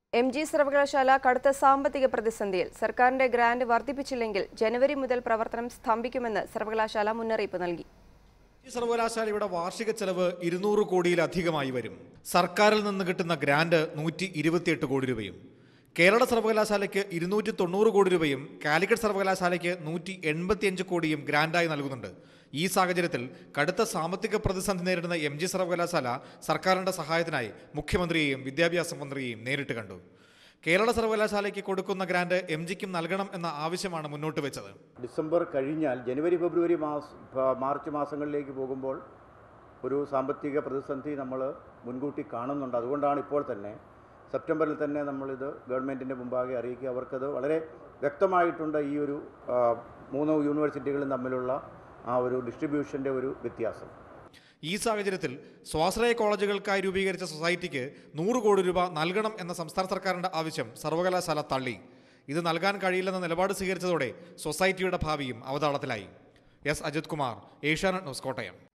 M G സർവകലാശാല കടുത്ത സാമ്പത്തിക പ്രതിസന്ധിയിൽ സർക്കാരിന്റെ ഗ്രാന്റ് വർദ്ധിപ്പിച്ചില്ലെങ്കിൽ ജനുവരി മുതൽ പ്രവർത്തനം സ്തംഭിക്കുമെന്ന് സർവകലാശാല മുന്നറിയിപ്പ് നൽകി ഈ സർവകലാശാലയുടെ വാർഷിക ചെലവ് ഇരുന്നൂറ് കോടിയിലധികമായി വരും സർക്കാരിൽ നിന്ന് കിട്ടുന്ന ഗ്രാന്റ് നൂറ്റി ഇരുപത്തിയെട്ട് കോടി രൂപയും കേരള സർവകലാശാലയ്ക്ക് ഇരുന്നൂറ്റി തൊണ്ണൂറ് കോടി രൂപയും കാലിക്കറ്റ് സർവകലാശാലയ്ക്ക് നൂറ്റി എൺപത്തിയഞ്ച് കോടിയും ഗ്രാന്റായി നൽകുന്നുണ്ട് ഈ സാഹചര്യത്തിൽ കടുത്ത സാമ്പത്തിക പ്രതിസന്ധി നേരിടുന്ന എം ജി സർവകലാശാല സർക്കാരിന്റെ സഹായത്തിനായി മുഖ്യമന്ത്രിയെയും വിദ്യാഭ്യാസ മന്ത്രിയെയും നേരിട്ട് കണ്ടു കേരള സർവകലാശാലയ്ക്ക് കൊടുക്കുന്ന ഗ്രാന്റ് എം ജിക്കും നൽകണം എന്ന ആവശ്യമാണ് മുന്നോട്ട് വെച്ചത് ഡിസംബർ കഴിഞ്ഞാൽ ജനുവരി ഫെബ്രുവരി മാസ ഫ- മാർച്ച് മാസങ്ങളിലേക്ക് പോകുമ്പോൾ ഒരു സാമ്പത്തിക പ്രതിസന്ധി നമ്മൾ മുൻകൂട്ടി കാണുന്നുണ്ട് അതുകൊണ്ടാണ് ഇപ്പോൾ തന്നെ സെപ്റ്റംബറിൽ തന്നെ നമ്മളിത് ഗവൺമെൻറ്റിൻ്റെ മുമ്പാകെ അറിയിക്കുക അവർക്കത് വളരെ വ്യക്തമായിട്ടുണ്ട് ഈ ഒരു ആ, മൂന്ന് യൂണിവേഴ്സിറ്റികളും തമ്മിലുള്ള ആ ഒരു ഡിസ്ട്രിബ്യൂഷൻ്റെ ഒരു വ്യത്യാസം ഈ സാഹചര്യത്തിൽ സ്വാശ്രയ കോളേജുകൾക്കായി രൂപീകരിച്ച സൊസൈറ്റിക്ക് നൂറ് കോടി രൂപ നൽകണം എന്ന സംസ്ഥാന സർക്കാരിന്റെ ആവശ്യം സർവകലാശാല തള്ളി ഇത് നൽകാൻ കഴിയില്ലെന്ന നിലപാട് സ്വീകരിച്ചതോടെ സൊസൈറ്റിയുടെ ഭാവിയും അവതാളത്തിലായി എസ് അജിത് കുമാർ ഏഷ്യാനെറ്റ് ന്യൂസ് കോട്ടയം